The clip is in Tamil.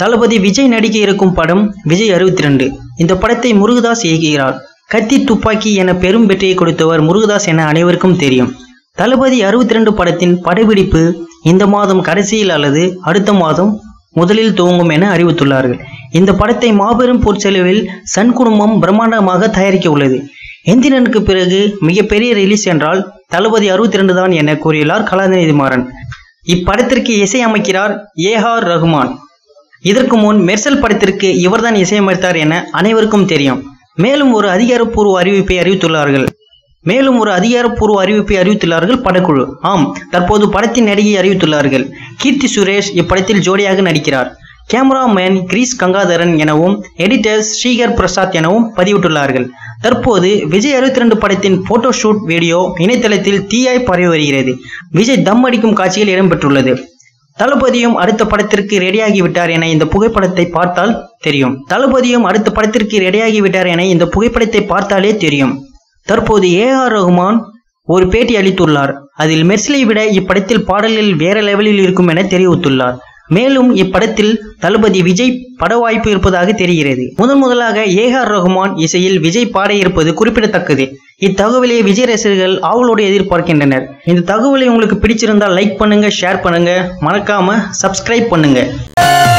தளபதி விஜய் நடிக்க இருக்கும் படம் விஜய் அறுபத்தி ரெண்டு இந்த படத்தை முருகதாஸ் இயக்குகிறார் கத்தி துப்பாக்கி என பெரும் வெற்றியை கொடுத்தவர் முருகதாஸ் என அனைவருக்கும் தெரியும் தளபதி அறுபத்தி ரெண்டு படத்தின் படப்பிடிப்பு இந்த மாதம் கடைசியில் அல்லது அடுத்த மாதம் முதலில் துவங்கும் என அறிவித்துள்ளார்கள் இந்த படத்தை மாபெரும் பொற்செலவில் சன் குடும்பம் பிரம்மாண்டமாக தயாரிக்க உள்ளது எந்திரனுக்கு பிறகு மிகப்பெரிய ரிலீஸ் என்றால் தளபதி அறுபத்தி ரெண்டு தான் என கூறியுள்ளார் கலாநிதி மாறன் இப்படத்திற்கு இசையமைக்கிறார் ஏஆர் ரகுமான் இதற்கு முன் மெர்சல் படத்திற்கு இவர்தான் இசையமைத்தார் என அனைவருக்கும் தெரியும் மேலும் ஒரு அதிகாரப்பூர்வ அறிவிப்பை அறிவித்துள்ளார்கள் மேலும் ஒரு அதிகாரப்பூர்வ அறிவிப்பை அறிவித்துள்ளார்கள் படக்குழு ஆம் தற்போது படத்தின் நடிகை அறிவித்துள்ளார்கள் கீர்த்தி சுரேஷ் இப்படத்தில் ஜோடியாக நடிக்கிறார் கேமராமேன் கிரீஸ் கங்காதரன் எனவும் எடிட்டர் ஸ்ரீகர் பிரசாத் எனவும் பதிவிட்டுள்ளார்கள் தற்போது விஜய் அறுபத்தி ரெண்டு படத்தின் போட்டோ ஷூட் வீடியோ இணையதளத்தில் தீயாய் பரவி வருகிறது விஜய் தம் அடிக்கும் காட்சியில் இடம்பெற்றுள்ளது தளபதியும் அடுத்த படத்திற்கு ரெடியாகி விட்டார் என இந்த புகைப்படத்தை பார்த்தால் தெரியும் தளபதியும் அடுத்த படத்திற்கு ரெடியாகி விட்டார் என இந்த புகைப்படத்தை பார்த்தாலே தெரியும் தற்போது ஏ ஆர் ரகுமான் ஒரு பேட்டி அளித்துள்ளார் அதில் மெர்சலை விட இப்படத்தில் பாடல்கள் வேற லெவலில் இருக்கும் என தெரிவித்துள்ளார் மேலும் இப்படத்தில் தளபதி விஜய் பட வாய்ப்பு இருப்பதாக தெரிகிறது முதன் முதலாக ஏ ஆர் ரகுமான் இசையில் விஜய் பாட இருப்பது குறிப்பிடத்தக்கது இத்தகவலை விஜய் ரசிகர்கள் ஆவலோடு எதிர்பார்க்கின்றனர் இந்த தகவலை உங்களுக்கு பிடிச்சிருந்தால் லைக் பண்ணுங்க ஷேர் பண்ணுங்க மறக்காம சப்ஸ்கிரைப் பண்ணுங்க